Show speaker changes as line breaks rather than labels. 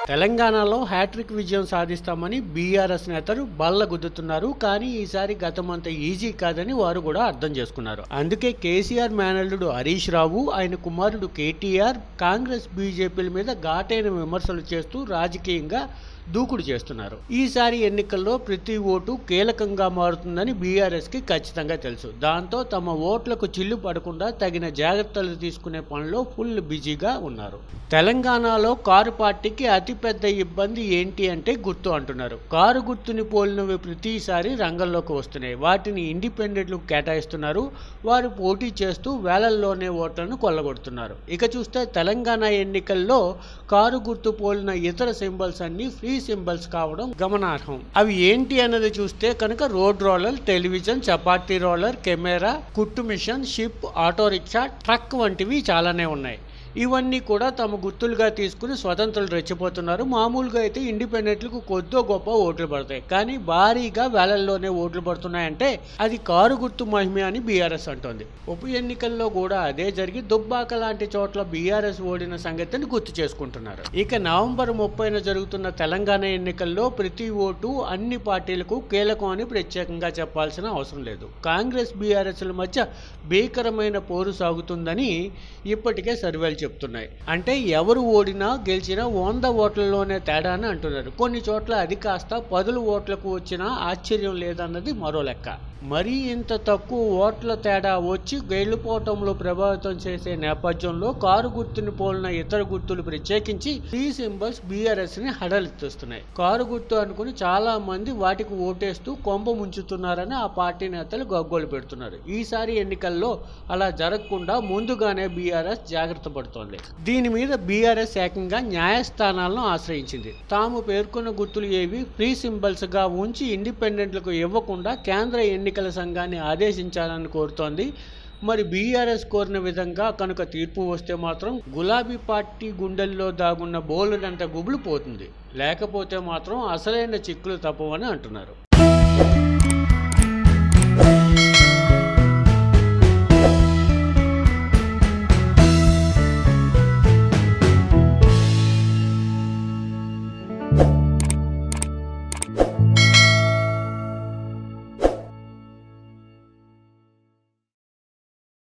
తెలంగాణలో హ్యాట్రిక్ విజయం సాధిస్తామని బీఆర్ఎస్ నేతలు బల్లగుద్దుతున్నారు కానీ ఈసారి గతమంత ఈజీ కాదని వారు కూడా అర్థం చేసుకున్నారు అందుకే కేసీఆర్ మేనల్లుడు హరీష్ రావు ఆయన కుమారుడు కేటీఆర్ కాంగ్రెస్ బీజేపీల మీద ఘాటైన విమర్శలు చేస్తూ రాజకీయంగా దూకుడు చేస్తున్నారు ఈసారి ఎన్నికల్లో ప్రతి ఓటు కీలకంగా మారుతుందని బీఆర్ఎస్ కి ఖచ్చితంగా తెలుసు దాంతో తమ ఓట్లకు చిల్లు పడకుండా తగిన జాగ్రత్తలు తీసుకునే పనిలో ఫుల్ బిజీగా ఉన్నారు తెలంగాణలో కారు పార్టీకి అతిపెద్ద ఇబ్బంది ఏంటి అంటే గుర్తు అంటున్నారు కారు గుర్తుని పోలినవి ప్రతిసారి రంగంలోకి వస్తున్నాయి వాటిని ఇండిపెండెంట్లు కేటాయిస్తున్నారు వారు పోటీ చేస్తూ వేలల్లోనే ఓట్లను కొల్లగొడుతున్నారు ఇక చూస్తే తెలంగాణ ఎన్నికల్లో కారు గుర్తు పోలిన ఇతర సింబల్స్ అన్ని ఫ్రీ సింబల్స్ కావడం గమనార్హం అవి ఏంటి అన్నది చూస్తే కనుక road roller television chapati roller camera కుట్టు machine ship auto rickshaw truck వంటివి చాలానే ఉన్నాయి ఇవన్నీ కూడా తమ గుర్తులుగా తీసుకుని స్వతంత్రులు రెచ్చిపోతున్నారు మామూలుగా అయితే ఇండిపెండెంట్లకు కొద్దో గొప్ప ఓట్లు పడతాయి కానీ భారీగా వేలల్లోనే ఓట్లు పడుతున్నాయంటే అది కారు గుర్తు మహిమ అని బీఆర్ఎస్ అంటోంది ఉప ఎన్నికల్లో కూడా అదే జరిగి దుబ్బాక లాంటి చోట్ల బీఆర్ఎస్ ఓడిన సంగతిని గుర్తు చేసుకుంటున్నారు ఇక నవంబర్ ముప్పైన జరుగుతున్న తెలంగాణ ఎన్నికల్లో ప్రతి ఓటు అన్ని పార్టీలకు కీలకం అని ప్రత్యేకంగా చెప్పాల్సిన అవసరం లేదు కాంగ్రెస్ బీఆర్ఎస్ల మధ్య భీకరమైన పోరు సాగుతుందని ఇప్పటికే సర్వేలు చెప్తున్నాయి అంటే ఎవరు ఓడినా గెలిచినా వంద ఓట్లలోనే తేడా అని అంటున్నారు కొన్ని చోట్ల అది కాస్త పదులు ఓట్లకు వచ్చినా ఆశ్చర్యం లేదన్నది మరో లెక్క మరీ ఇంత తక్కువ ఓట్ల తేడా వచ్చి గెలుపోవటంలో ప్రభావితం చేసే నేపథ్యంలో కారు గుర్తుని పోలిన ఇతర గుర్తులు ప్రత్యేకించి ఈ సింబల్స్ బీఆర్ఎస్ ని హడలెత్తిస్తున్నాయి కారు గుర్తు అనుకుని చాలా మంది వాటికి ఓటేస్తూ కొంప ముంచుతున్నారని ఆ పార్టీ నేతలు గగ్గోలు పెడుతున్నారు ఈసారి ఎన్నికల్లో అలా జరగకుండా ముందుగానే బీఆర్ఎస్ జాగ్రత్త పడుతోంది దీని మీద బీఆర్ఎస్ ఏకంగా న్యాయస్థానాలను ఆశ్రయించింది తాము పేర్కొన్న గుర్తులు ఏవి ఫ్రీ సింబల్స్ గా ఉంచి ఇండిపెండెంట్లకు ఇవ్వకుండా కేంద్ర ఎన్నికల సంఘాన్ని ఆదేశించాలని కోరుతోంది మరి బీఆర్ఎస్ కోరిన విధంగా కనుక తీర్పు వస్తే మాత్రం గులాబీ పార్టీ గుండెల్లో దాగున్న బోలెడంత గుబులు పోతుంది లేకపోతే మాత్రం అసలైన చిక్కులు తప్పవని అంటున్నారు